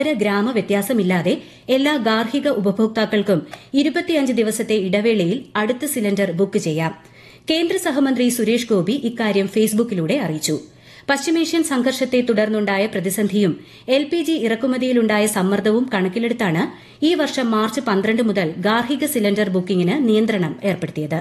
നഗര ഗ്രാമ വ്യത്യാസമില്ലാതെ എല്ലാ ഗാർഹിക ഉപഭോക്താക്കൾക്കും ഇരുപത്തിയഞ്ച് ദിവസത്തെ ഇടവേളയിൽ അടുത്ത സിലിണ്ടർ ബുക്ക് ചെയ്യാം കേന്ദ്ര സഹമന്ത്രി സുരേഷ് ഗോപി ഇക്കാര്യം ഫേസ്ബുക്കിലൂടെ അറിയിച്ചു പശ്ചിമേഷ്യൻ സംഘർഷത്തെ തുടർന്നുണ്ടായ പ്രതിസന്ധിയും എൽ പി ജി ഇറക്കുമതിയിലുണ്ടായ സമ്മർദ്ദവും കണക്കിലെടുത്താണ് ഈ വർഷം മാർച്ച് പന്ത്രണ്ട് മുതൽ ഗാർഹിക സിലിണ്ടർ ബുക്കിംഗിന് നിയന്ത്രണം ഏർപ്പെടുത്തിയത്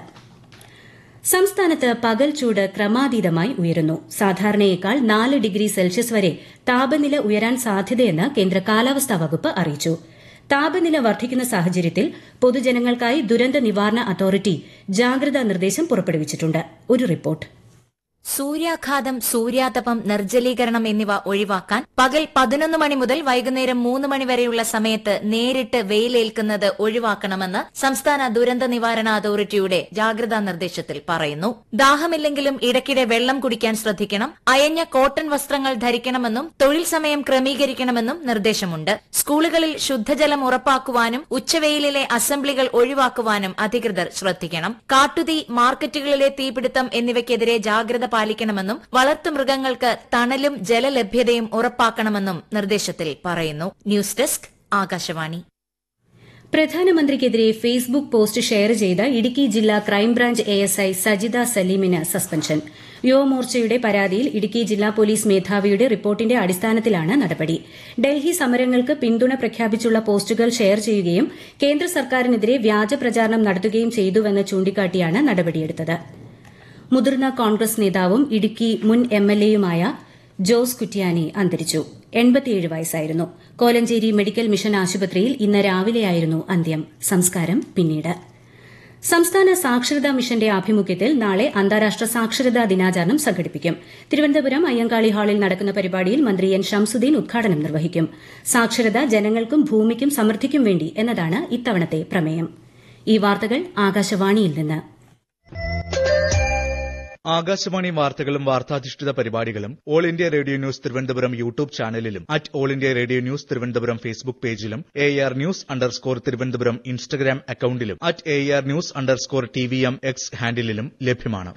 സംസ്ഥാനത്ത് പകൽ ചൂട് ക്രമാതീതമായി ഉയരുന്നു സാധാരണയേക്കാൾ നാല് ഡിഗ്രി സെൽഷ്യസ് വരെ താപനില ഉയരാൻ സാധ്യതയെന്ന് കേന്ദ്ര കാലാവസ്ഥാ വകുപ്പ് അറിയിച്ചു താപനില വർദ്ധിക്കുന്ന സാഹചര്യത്തിൽ പൊതുജനങ്ങൾക്കായി ദുരന്ത നിവാരണ അതോറിറ്റി ജാഗ്രതാ നിർദ്ദേശം പുറപ്പെടുവിച്ചിട്ടുണ്ട് ഒരു റിപ്പോർട്ട് സൂര്യാഘാതം സൂര്യാതപം നിർജ്ജലീകരണം എന്നിവ ഒഴിവാക്കാൻ പകൽ പതിനൊന്ന് മണി മുതൽ വൈകുന്നേരം മൂന്ന് മണി വരെയുള്ള സമയത്ത് നേരിട്ട് വെയിലേൽക്കുന്നത് ഒഴിവാക്കണമെന്ന് സംസ്ഥാന ദുരന്ത നിവാരണ അതോറിറ്റിയുടെ ജാഗ്രതാ നിർദ്ദേശത്തിൽ പറയുന്നു ദാഹമില്ലെങ്കിലും ഇടയ്ക്കിടെ വെള്ളം കുടിക്കാൻ ശ്രദ്ധിക്കണം അയഞ്ഞ കോട്ടൺ വസ്ത്രങ്ങൾ ധരിക്കണമെന്നും തൊഴിൽ സമയം ക്രമീകരിക്കണമെന്നും നിർദ്ദേശമുണ്ട് സ്കൂളുകളിൽ ശുദ്ധജലം ഉറപ്പാക്കുവാനും ഉച്ചവെയിലിലെ അസംബ്ലികൾ ഒഴിവാക്കുവാനും അധികൃതർ ശ്രദ്ധിക്കണം കാട്ടുതീ മാർക്കറ്റുകളിലെ തീപിടുത്തം എന്നിവയ്ക്കെതിരെ ജാഗ്രത പാലിക്കണമെന്നും വളർത്തുമൃഗങ്ങൾക്ക് തണലും ജലലഭ്യതയും ഉറപ്പാക്കണമെന്നും നിർദ്ദേശത്തിൽ പറയുന്നു ന്യൂസ് ഡെസ്ക് ആകാശവാണി പ്രധാനമന്ത്രിക്കെതിരെ ഫേസ്ബുക്ക് പോസ്റ്റ് ഷെയർ ചെയ്ത ഇടുക്കി ജില്ലാ ക്രൈംബ്രാഞ്ച് എഎസ്ഐ സജിത സലീമിന് സസ്പെൻഷൻ യുവമോർച്ചയുടെ പരാതിയിൽ ഇടുക്കി ജില്ലാ പോലീസ് മേധാവിയുടെ റിപ്പോർട്ടിന്റെ അടിസ്ഥാനത്തിലാണ് നടപടി ഡൽഹി സമരങ്ങൾക്ക് പിന്തുണ പ്രഖ്യാപിച്ചുള്ള പോസ്റ്റുകൾ ഷെയർ ചെയ്യുകയും കേന്ദ്ര സർക്കാരിനെതിരെ വ്യാജ പ്രചാരണം നടത്തുകയും ചെയ്തുവെന്ന് ചൂണ്ടിക്കാട്ടിയാണ് നടപടിയെടുത്തത് മുതിർന്ന കോൺഗ്രസ് നേതാവും ഇടുക്കി മുൻ എംഎൽഎയുമായ ജോസ് കുറ്റ്യാനി അന്തരിച്ചു എൺപത്തിയേഴ് വയസ്സായിരുന്നു കോലഞ്ചേരി മെഡിക്കൽ മിഷൻ ആശുപത്രിയിൽ ഇന്ന് രാവിലെയായിരുന്നു അന്ത്യം സംസ്കാരം പിന്നീട് സംസ്ഥാന സാക്ഷരതാ മിഷന്റെ ആഭിമുഖ്യത്തിൽ നാളെ അന്താരാഷ്ട്ര സാക്ഷരതാ ദിനാചരണം സംഘടിപ്പിക്കും തിരുവനന്തപുരം അയ്യങ്കാളി ഹാളിൽ നടക്കുന്ന പരിപാടിയിൽ മന്ത്രി എൻ ഷംസുദ്ദീൻ ഉദ്ഘാടനം നിർവഹിക്കും സാക്ഷരത ജനങ്ങൾക്കും ഭൂമിക്കും സമൃദ്ധിക്കും വേണ്ടി എന്നതാണ് ഇത്തവണത്തെ പ്രമേയം ഈ വാർത്തകൾ ആകാശവാണിയിൽ നിന്ന് ആകാശവാണി വാർത്തകളും വാർത്താധിഷ്ഠിത പരിപാടികളും all India radio news Thiruvananthapuram YouTube ചാനലിലും at all India radio news Thiruvananthapuram Facebook പേജിലും A R news underscore Thiruvananthapuram Instagram അക്കൌണ്ടിലും at A R news underscore T V M X ഹാൻഡിലും ലഭ്യമാണ്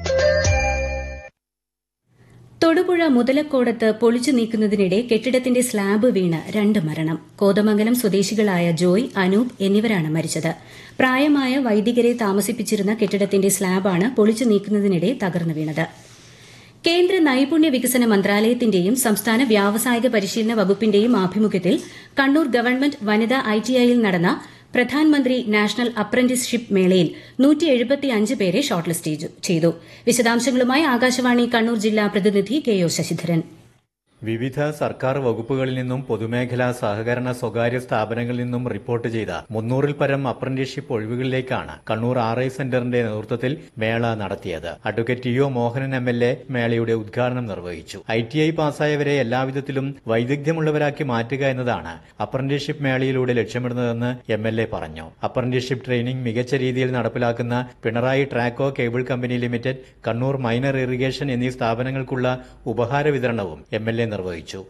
തൊടുപുഴ മുതലക്കോടത്ത് പൊളിച്ചു നീക്കുന്നതിനിടെ കെട്ടിടത്തിന്റെ സ്ലാബ് വീണ് രണ്ട് മരണം കോതമംഗലം സ്വദേശികളായ ജോയ് അനൂപ് എന്നിവരാണ് മരിച്ചത് പ്രായമായ വൈദികരെ താമസിപ്പിച്ചിരുന്ന കെട്ടിടത്തിന്റെ സ്ലാബാണ് പൊളിച്ചു നീക്കുന്നതിനിടെ തകർന്നു വീണത് കേന്ദ്ര നൈപുണ്യ വികസന മന്ത്രാലയത്തിന്റെയും സംസ്ഥാന വ്യാവസായിക പരിശീലന വകുപ്പിന്റെയും ആഭിമുഖ്യത്തിൽ കണ്ണൂർ ഗവൺമെന്റ് വനിതാ ഐടിഐയിൽ നടന്ന പ്രധാൻമന്ത്രി നാഷണൽ അപ്രന്റീസ്ഷിപ്പ് മേളയിൽ പേരെ ഷോർട്ട് ലിസ്റ്റ് ചെയ്തു വിശദാംശങ്ങളുമായി ആകാശവാണി കണ്ണൂർ ജില്ലാ പ്രതിനിധി കെ ഒ ശശിധരൻ വിവിധ സർക്കാർ വകുപ്പുകളിൽ നിന്നും പൊതുമേഖലാ സഹകരണ സ്വകാര്യ സ്ഥാപനങ്ങളിൽ നിന്നും റിപ്പോർട്ട് ചെയ്ത മുന്നൂറിൽ പരം അപ്രന്റീസ്ഷിപ്പ് ഒഴിവുകളിലേക്കാണ് കണ്ണൂർ ആർ ഐ സെന്ററിന്റെ നേതൃത്വത്തിൽ മേള നടത്തിയത് advocate T O Mohanan M L A മേളയുടെ ഉദ്ഘാടനം നിർവഹിച്ചു ഐ ടി ഐ പാസ്സായവരെ എല്ലാവിധത്തിലും വൈദഗ്ധ്യമുള്ളവരാക്കി മാറ്റുക എന്നതാണ് അപ്രന്റീസ്ഷിപ്പ് മേളയിലൂടെ ലക്ഷ്യമിടുന്നതെന്ന് എം എൽ എ പറഞ്ഞു അപ്രന്റീസ്ഷിപ്പ് ട്രെയിനിംഗ് മികച്ച രീതിയിൽ നടപ്പിലാക്കുന്ന Pinarayi Traco cable company limited Kannur minor irrigation എന്നീ സ്ഥാപനങ്ങൾക്കുള്ള ഉപഹാര വിതരണവും എം എൽ എ നിർവഹിച്ചു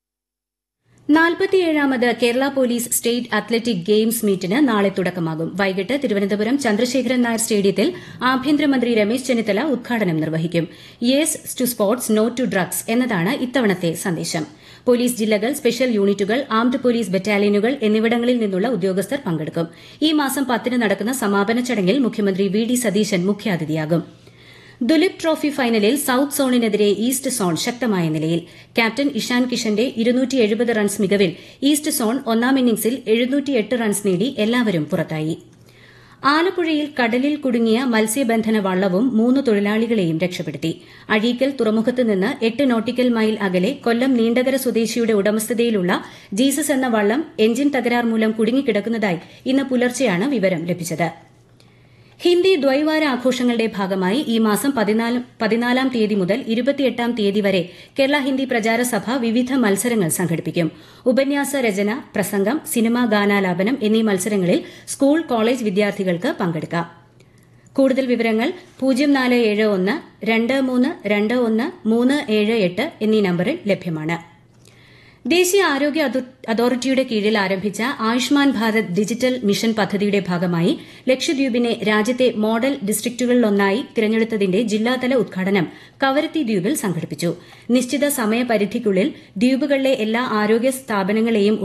നാൽപ്പത്തിയേഴാമത് Kerala police state athletic games മീറ്റിന് നാളെ തുടക്കമാകും വൈകിട്ട് തിരുവനന്തപുരം ചന്ദ്രശേഖരൻ നായർ സ്റ്റേഡിയത്തിൽ ആഭ്യന്തരമന്ത്രി രമേശ് ചെന്നിത്തല ഉദ്ഘാടനം നിർവഹിക്കും yes to sports no to drugs എന്നതാണ് ഇത്തവണത്തെ സന്ദേശം പോലീസ് ജില്ലകൾ സ്പെഷ്യൽ യൂണിറ്റുകൾ ആംഡ് പോലീസ് ബറ്റാലിയനുകൾ എന്നിവിടങ്ങളിൽ നിന്നുള്ള ഉദ്യോഗസ്ഥർ പങ്കെടുക്കും ഈ മാസം പത്തിന് നടക്കുന്ന സമാപന ചടങ്ങിൽ മുഖ്യമന്ത്രി വി ഡി സതീശൻ മുഖ്യാതിഥിയാകും ദുലിപ് ട്രോഫി ഫൈനലിൽ സൌത്ത് സോണിനെതിരെ ഈസ്റ്റ് സോൺ ശക്തമായ നിലയിൽ ക്യാപ്റ്റൻ ഇഷാൻ കിഷന്റെ റൺസ് മികവിൽ ഈസ്റ്റ് സോൺ ഒന്നാം ഇന്നിംഗ്സിൽ റൺസ് നേടി എല്ലാവരും പുറത്തായി ആലപ്പുഴയിൽ കടലിൽ കുടുങ്ങിയ മത്സ്യബന്ധന വള്ളവും മൂന്ന് തൊഴിലാളികളെയും രക്ഷപ്പെടുത്തി അഴീക്കൽ തുറമുഖത്ത് നിന്ന് എട്ട് നോട്ടിക്കൽ മൈൽ അകലെ കൊല്ലം നീണ്ടകര സ്വദേശിയുടെ ഉടമസ്ഥതയിലുള്ള ജീസസ് എന്ന വള്ളം എഞ്ചിൻ തകരാർ മൂലം കുടുങ്ങിക്കിടക്കുന്നതായി ഇന്ന് പുലർച്ചെയാണ് വിവരം ലഭിച്ചത് ഹിന്ദി ദ്വൈവാര ആഘോഷങ്ങളുടെ ഭാഗമായി ഈ മാസം പതിനാലാം തീയതി മുതൽ ഇരുപത്തിയെട്ടാം തീയതി വരെ കേരള ഹിന്ദി പ്രചാര സഭ വിവിധ മത്സരങ്ങൾ സംഘടിപ്പിക്കും ഉപന്യാസ രചന പ്രസംഗം സിനിമാ ഗാനാലാപനം എന്നീ മത്സരങ്ങളിൽ സ്കൂൾ കോളേജ് വിദ്യാർത്ഥികൾക്ക് പങ്കെടുക്കാം കൂടുതൽ വിവരങ്ങൾ പൂജ്യം നാല് ഏഴ് ഒന്ന് രണ്ട് മൂന്ന് രണ്ട് ഒന്ന് മൂന്ന് ഏഴ് എട്ട് എന്നീ നമ്പറിൽ ലഭ്യമാണ് ദേശീയ ആരോഗ്യ അതോറിറ്റിയുടെ കീഴിൽ ആരംഭിച്ച ആയുഷ്മാൻ ഭാരത് ഡിജിറ്റൽ മിഷൻ പദ്ധതിയുടെ ഭാഗമായി ലക്ഷദ്വീപിനെ രാജ്യത്തെ മോഡൽ ഡിസ്ട്രിക്റ്റുകളിലൊന്നായി തിരഞ്ഞെടുത്തതിന്റെ ജില്ലാതല ഉദ്ഘാടനം കവരത്തി ദ്വീപിൽ സംഘടിപ്പിച്ചു നിശ്ചിത സമയപരിധിക്കുള്ളിൽ ദ്വീപുകളിലെ എല്ലാ ആരോഗ്യ സ്ഥാപനങ്ങളെയും